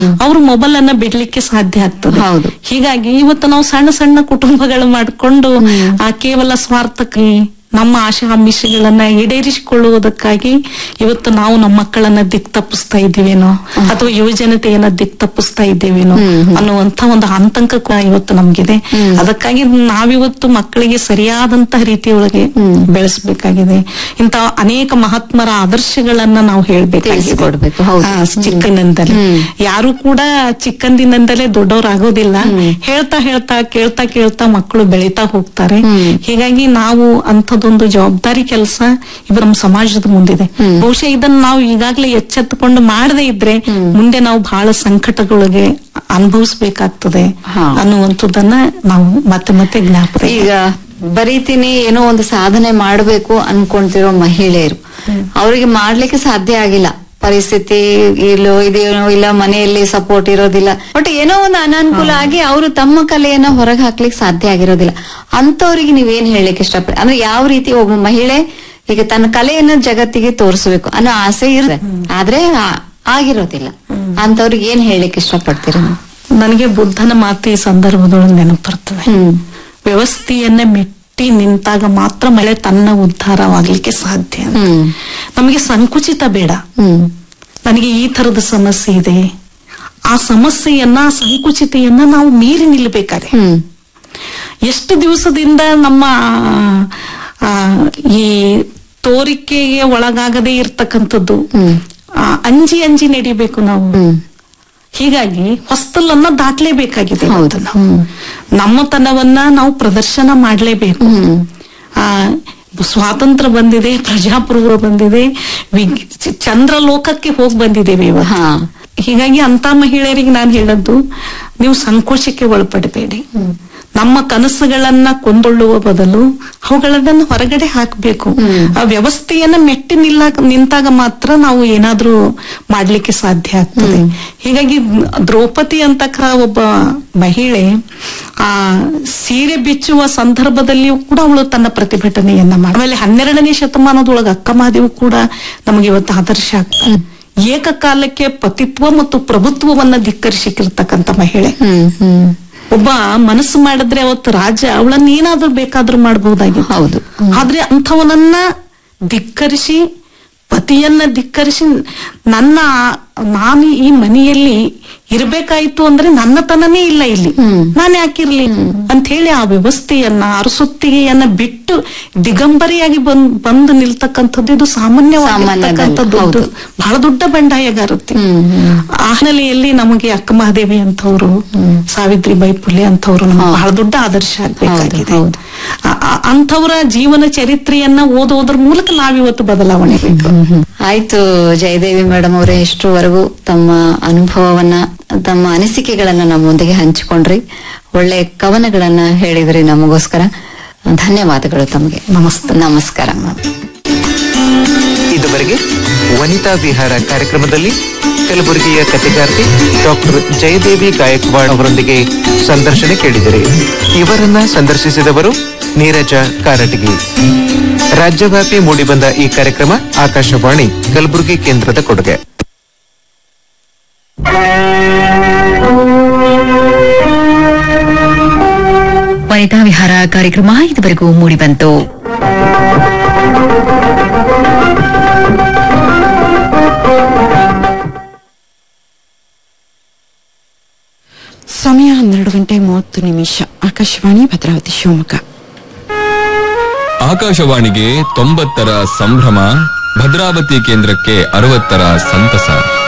ಅವರು ಮೊಬೈಲ್ ಅನ್ನ ಬಿಡ್ಲಿಕ್ಕೆ ಸಾಧ್ಯ ಆಗ್ತದೆ ಹೌದು. ಹೀಗಾಗಿ ಇವತ್ತು ನಾವು ಸಣ್ಣ ಸಣ್ಣ ಕುಟುಂಬಗಳು ಮಾಡಿಕೊಂಡು ಆ ಕೇವಲ ಸ್ವಾರ್ಥಕ್ಕೆ ನಮ್ಮ ಆಶಾ ಆಮಿಷಗಳನ್ನ ಈಡೇರಿಸಿಕೊಳ್ಳುವುದಕ್ಕಾಗಿ ಇವತ್ತು ನಾವು ನಮ್ಮ ಮಕ್ಕಳನ್ನ ದಿಕ್ ತಪ್ಪಿಸ್ತಾ ಇದ್ದೀವೇನೋ ಅಥವಾ ಯುವಜನತೆಯನ್ನ ದಿಕ್ ತಪ್ಪಿಸ್ತಾ ಇದ್ದೇವೇನೋ ಅನ್ನುವಂತ ಒಂದು ಆತಂಕ ಕೂಡ ಇವತ್ತು ನಮ್ಗಿದೆ ಅದಕ್ಕಾಗಿ ನಾವಿವತ್ತು ಮಕ್ಕಳಿಗೆ ಸರಿಯಾದಂತಹ ರೀತಿಯೊಳಗೆ ಬೆಳೆಸಬೇಕಾಗಿದೆ ಇಂತ ಅನೇಕ ಮಹಾತ್ಮರ ಆದರ್ಶಗಳನ್ನ ನಾವು ಹೇಳ್ಬೇಕಾಗಿದೆ ತಿಳಿಸಿಕೊಡ್ಬೇಕು, ಹೌದು. ಹಾ, ಚಿಕ್ಕಂದಿನಿಂದಲೇ ಯಾರು ಕೂಡ ಚಿಕ್ಕಂದಿನಿಂದಲೇ ದೊಡ್ಡವರಾಗೋದಿಲ್ಲ ಹೇಳ್ತಾ ಹೇಳ್ತಾ ಕೇಳ್ತಾ ಕೇಳ್ತಾ ಮಕ್ಕಳು ಬೆಳೀತಾ ಹೋಗ್ತಾರೆ ಹೀಗಾಗಿ ನಾವು ಅಂಥದ್ದೊಂದು ಜವಾಬ್ದಾರಿ ಕೆಲಸ ಇವ ನಮ್ಮ ಸಮಾಜದ ಮುಂದಿದೆ ಬಹುಶಃ ಇದನ್ನ ನಾವು ಈಗಾಗಲೇ ಎಚ್ಚೆತ್ತುಕೊಂಡು ಮಾಡದೇ ಇದ್ರೆ ಮುಂದೆ ನಾವು ಬಹಳ ಸಂಕಟಗಳಿಗೆ ಅನುಭವಿಸ್ಬೇಕಾಗ್ತದೆ ಹಾ. ಅನ್ನುವಂಥದ್ದನ್ನ ನಾವು ಮತ್ತೆ ಮತ್ತೆ ಜ್ಞಾಪಕ ಈಗ ಬರೀತೀನಿ ಏನೋ ಒಂದು ಸಾಧನೆ ಮಾಡಬೇಕು ಅನ್ಕೊಂತಿರೋ ಮಹಿಳೆಯರು ಅವರಿಗೆ ಮಾಡ್ಲಿಕ್ಕೆ ಸಾಧ್ಯ ಆಗಿಲ್ಲ ಪರಿಸ್ಥಿತಿ ಇಲ್ಲೋ ಇದೇನೋ ಇಲ್ಲ ಮನೆಯಲ್ಲಿ ಸಪೋರ್ಟ್ ಇರೋದಿಲ್ಲ ಬಟ್ ಏನೋ ಒಂದು ಅನಾನುಕೂಲ ಆಗಿ ಅವರು ತಮ್ಮ ಕಲೆಯನ್ನ ಹೊರಗೆ ಹಾಕ್ಲಿಕ್ಕೆ ಸಾಧ್ಯ ಆಗಿರೋದಿಲ್ಲ ಅಂತವ್ರಿಗೆ ನೀವೇನ್ ಹೇಳಲಿಕ್ಕೆ ಇಷ್ಟಪಡ ಅಂದ್ರೆ ಯಾವ ರೀತಿ ಒಬ್ಬ ಮಹಿಳೆ ಈಗ ತನ್ನ ಕಲೆಯನ್ನ ಜಗತ್ತಿಗೆ ತೋರಿಸ್ಬೇಕು ಅನ್ನೋ ಆಸೆ ಇರುತ್ತೆ ಆದ್ರೆ ಆ- ಆಗಿರೋದಿಲ್ಲ ಅಂತವ್ರಿಗೆ ಏನ್ ಹೇಳಲಿಕ್ಕೆ ಇಷ್ಟಪಡ್ತೀರಿ ನೀವು? ನನಗೆ ಬುದ್ಧನ ಮಾತು ಈ ಸಂದರ್ಭದೊಳಗೆ ನೆನಪು ಬರ್ತದೆ ಹ್ಮ್ ವ್ಯವಸ್ಥೆಯನ್ನ ಮೆಟ್ಟಿ ನಿಂತಾಗ ಮಾತ್ರ ಮಳೆ ತನ್ನ ಉದ್ಧಾರವಾಗ್ಲಿಕ್ಕೆ ಸಾಧ್ಯ ಅಂತ. ಹ್ಮ್ ನಮಗೆ ಸಂಕುಚಿತ ಬೇಡ ಹ್ಮ್ ನನಗೆ ಈ ತರದ ಸಮಸ್ಯೆ ಇದೆ ಆ ಸಮಸ್ಯೆಯನ್ನ ಆ ಸಂಕುಚಿತೆಯನ್ನ ನಾವು ಮೀರಿ ನಿಲ್ಬೇಕಾದ್ರೆ ಹ್ಮ್ ಎಷ್ಟು ದಿವಸದಿಂದ ನಮ್ಮ ಆ, ಈ ತೋರಿಕೆಗೆ ಒಳಗಾಗದೇ ಇರ್ತಕ್ಕಂಥದ್ದು ಹ್ಮ್ ಆ, ಅಂಜಿ ಅಂಜಿ ನಡಿಬೇಕು ನಾವು ಹ್ಮ್ ಹೀಗಾಗಿ ಹೊಸ್ತಲನ್ನ ದಾಟ್ಲೇಬೇಕಾಗಿದೆ ಹೌದು. ಇವತ್ತು ನಾವು ನಮ್ಮತನವನ್ನ ನಾವು ಪ್ರದರ್ಶನ ಮಾಡಲೇಬೇಕು ಹ್ಮ್. ಆ ಸ್ವಾತಂತ್ರ್ಯ ಬಂದಿದೆ ಪ್ರಜಾಪ್ರಭುತ್ವ ಬಂದಿದೆ ವಿಗ್- ಚಂದ್ರ ಲೋಕಕ್ಕೆ ಹೋಗಿ ಬಂದಿದ್ದೇವೆ ಇವತ್ತು ಹಾ ಹೀಗಾಗಿ ಅಂತ ಮಹಿಳೆಯರಿಗೆ ನಾನು ಹೇಳದ್ದು ನೀವು ಸಂಕೋಚಕ್ಕೆ ಒಳಪಡಬೇಡಿ ನಮ್ಮ ಕನಸುಗಳನ್ನ ಕೊಂದೊಳ್ಳುವ ಬದಲು ಅವುಗಳನ್ನ ಹೊರಗಡೆ ಹಾಕಬೇಕು ಆ ವ್ಯವಸ್ಥೆಯನ್ನ ಮೆಟ್ಟಿ ನಿಲ್ಲ ನಿಂತಾಗ ಮಾತ್ರ ನಾವು ಏನಾದ್ರೂ ಮಾಡ್ಲಿಕ್ಕೆ ಸಾಧ್ಯ ಆಗ್ತದೆ ಹೀಗಾಗಿ ದ್ರೌಪದಿ ಅಂತಕ್ಕ ಒಬ್ಬ ಮಹಿಳೆ ಆ ಸೀರೆ ಬಿಚ್ಚುವ ಸಂದರ್ಭದಲ್ಲಿಯೂ ಕೂಡ ಅವಳು ತನ್ನ ಪ್ರತಿಭಟನೆಯನ್ನ ಮಾಡ ಆಮೇಲೆ ಹನ್ನೆರಡನೇ ಶತಮಾನದೊಳಗೆ ಅಕ್ಕ ಮಹಾದೇವು ಕೂಡ ನಮಗೆ ಇವತ್ತು ಆದರ್ಶ ಆಗ್ತಾರೆ ಏಕಕಾಲಕ್ಕೆ ಪತಿತ್ವ ಮತ್ತು ಪ್ರಭುತ್ವವನ್ನ ಧಿಕ್ಕರಿಸಿರ್ತಕ್ಕಂಥ ಮಹಿಳೆ ಹ್ಮ್ ಹ್ಮ್ ಒಬ್ಬ ಮನಸ್ಸು ಮಾಡಿದ್ರೆ ಅವತ್ತು ರಾಜ ಅವಳನ್ನ ಏನಾದ್ರೂ ಬೇಕಾದ್ರೂ ಮಾಡಬಹುದಾಗಿತ್ತು ಹೌದು. ಆದ್ರೆ ಅಂಥವನನ್ನ ಧಿಕ್ಕರಿಸಿ ಪತಿಯನ್ನ ಧಿಕ್ಕರಿಸಿ ನನ್ನ ನಾನು ಈ ಮನೆಯಲ್ಲಿ ಇರ್ಬೇಕಾಯ್ತು ಅಂದ್ರೆ ನನ್ನತನನೇ ಇಲ್ಲ ಇಲ್ಲಿ ನಾನು ಯಾಕಿರ್ಲಿ ಅಂತ ಹೇಳಿ ಆ ವ್ಯವಸ್ಥೆಯನ್ನ ಅರಸೊತ್ತಿಗೆಯನ್ನ ಬಿಟ್ಟು ದಿಗಂಬರಿಯಾಗಿ ಬಂದ್ ಬಂದು ನಿಲ್ತಕ್ಕಂಥದ್ದು ಇದು ಸಾಮಾನ್ಯವಾಗಿರ್ತಕ್ಕಂಥದ್ದು ಹೌದು. ಬಹಳ ದೊಡ್ಡ ಬಂಡಾಯಗಾರತೆ ಹ್ಮ್, ಹ್ಮ್. ಆ ಹಿನ್ನೆಲೆಯಲ್ಲಿ ನಮಗೆ ಅಕ್ಕ ಮಹಾದೇವಿ ಅಂತವ್ರು ಸಾವಿತ್ರಿ ಬಾಯಿ ಪುಲೆ ಅಂತವ್ರು ನಮ್ಗೆ ಬಹಳ ದೊಡ್ಡ ಆದರ್ಶ ಆಗ್ಬೇಕಾಗಿದೆ ಹೌದು, ಆ- ಆ- ಅಂಥವರ ಜೀವನ ಚರಿತ್ರೆಯನ್ನ ಓದೋದ್ರ ಮೂಲಕ ನಾವಿವತ್ತು ಬದಲಾವಣೆ ಬೇಕು ಆಯ್ತು ಜಯದೇವಿ ಮೇಡಮ್ ಅವರೇ ಎಷ್ಟರವರೆಗೂ ತಮ್ಮ ಅನುಭವವನ್ನ ತಮ್ಮ ಅನಿಸಿಕೆಗಳನ್ನ ನಮ್ಮೊಂದಿಗೆ ಹಂಚಿಕೊಂಡ್ರಿ ಒಳ್ಳೆ ಕವನಗಳನ್ನ ಹೇಳಿದ್ರಿ ನಮಗೋಸ್ಕರ ಧನ್ಯವಾದಗಳು ತಮಗೆ ನಮಸ್ತೆ. ನಮಸ್ಕಾರ ಇದುವರೆಗೆ ವನಿತಾ ವಿಹಾರ ಕಾರ್ಯಕ್ರಮದಲ್ಲಿ ಕಲಬುರಗಿಯ ಕಥೆಗಾರ್ತಿ ಡಾಕ್ಟರ್ ಜಯದೇವಿ ಗಾಯಕ್ವಾಡ್ ಅವರೊಂದಿಗೆ ಸಂದರ್ಶನ ಕೇಳಿದಿರಿ ಇವರನ್ನ ಸಂದರ್ಶಿಸಿದವರು ನೀರಜ ಕಾರಟಗಿ ರಾಜ್ಯವ್ಯಾಪಿ ಮೂಡಿಬಂದ ಈ ಕಾರ್ಯಕ್ರಮ ಆಕಾಶವಾಣಿ ಕಲಬುರಗಿ ಕೇಂದ್ರದ ಕೊಡುಗೆ ವನಿತಾ ವಿಹಾರ ಕಾರ್ಯಕ್ರಮ ಇದುವರೆಗೂ ಮೂಡಿಬಂತು ಸಮಯ ಹನ್ನೆರಡು ಗಂಟೆ ಮೂವತ್ತು ನಿಮಿಷ ಆಕಾಶವಾಣಿ ಭದ್ರಾವತಿ ಶಿವಮೊಗ್ಗ ಆಕಾಶವಾಣಿಗೆ ತೊಂಬತ್ತರ ಸಂಭ್ರಮ ಭದ್ರಾವತಿ ಕೇಂದ್ರಕ್ಕೆ ಅರವತ್ತರ ಸಂತಸ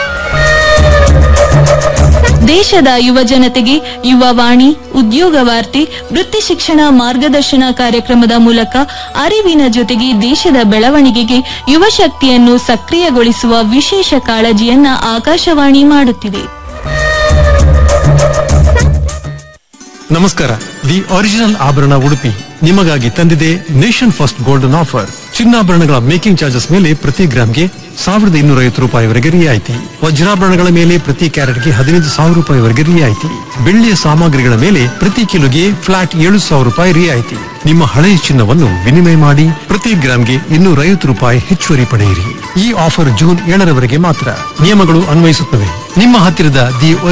ದೇಶದ ಯುವ ಜನತೆಗೆ ಯುವವಾಣಿ ಉದ್ಯೋಗ ವಾರ್ತೆ ವೃತ್ತಿ ಶಿಕ್ಷಣ ಮಾರ್ಗದರ್ಶನ ಕಾರ್ಯಕ್ರಮದ ಮೂಲಕ ಅರಿವಿನ ಜೊತೆಗೆ ದೇಶದ ಬೆಳವಣಿಗೆಗೆ ಯುವ ಶಕ್ತಿಯನ್ನು ಸಕ್ರಿಯಗೊಳಿಸುವ ವಿಶೇಷ ಕಾಳಜಿಯನ್ನ ಆಕಾಶವಾಣಿ ಮಾಡುತ್ತಿದೆ ನಮಸ್ಕಾರ ದಿ ಒರಿಜಿನಲ್ ಆಭರಣ ಉಡುಪಿ ನಿಮಗಾಗಿ ತಂದಿದೆ ನೇಷನ್ ಫಸ್ಟ್ ಗೋಲ್ಡನ್ ಆಫರ್ ಚಿನ್ನಾಭರಣಗಳ ಮೇಕಿಂಗ್ ಚಾರ್ಜಸ್ ಮೇಲೆ ಪ್ರತಿ ಗ್ರಾಮ್ಗೆ ಸಾವಿರದ ಇನ್ನೂರ ಐವತ್ತು ರೂಪಾಯಿವರೆಗೆ ರಿಯಾಯಿತಿ ವಜ್ರಾಭರಣಗಳ ಮೇಲೆ ಪ್ರತಿ ಕ್ಯಾರೆಟ್ಗೆ ಹದಿನೈದು ಸಾವಿರ ರೂಪಾಯಿವರೆಗೆ ರಿಯಾಯಿತಿ ಬೆಳ್ಳಿಯ ಸಾಮಗ್ರಿಗಳ ಮೇಲೆ ಪ್ರತಿ ಕಿಲೋಗೆ ಫ್ಲಾಟ್ ಏಳು ಸಾವಿರ ರೂಪಾಯಿ ರಿಯಾಯಿತಿ ನಿಮ್ಮ ಹಳೆಯ ಚಿನ್ನವನ್ನು ವಿನಿಮಯ ಮಾಡಿ ಪ್ರತಿ ಗ್ರಾಮ್ಗೆ ಇನ್ನೂರ ಐವತ್ತು ರೂಪಾಯಿ ಹೆಚ್ಚುವರಿ ಪಡೆಯಿರಿ ಈ ಆಫರ್ ಜೂನ್ ಏಳರವರೆಗೆ ಮಾತ್ರ ನಿಯಮಗಳು ಅನ್ವಯಿಸುತ್ತವೆ ನಿಮ್ಮ ಹತ್ತಿರದ ದಿ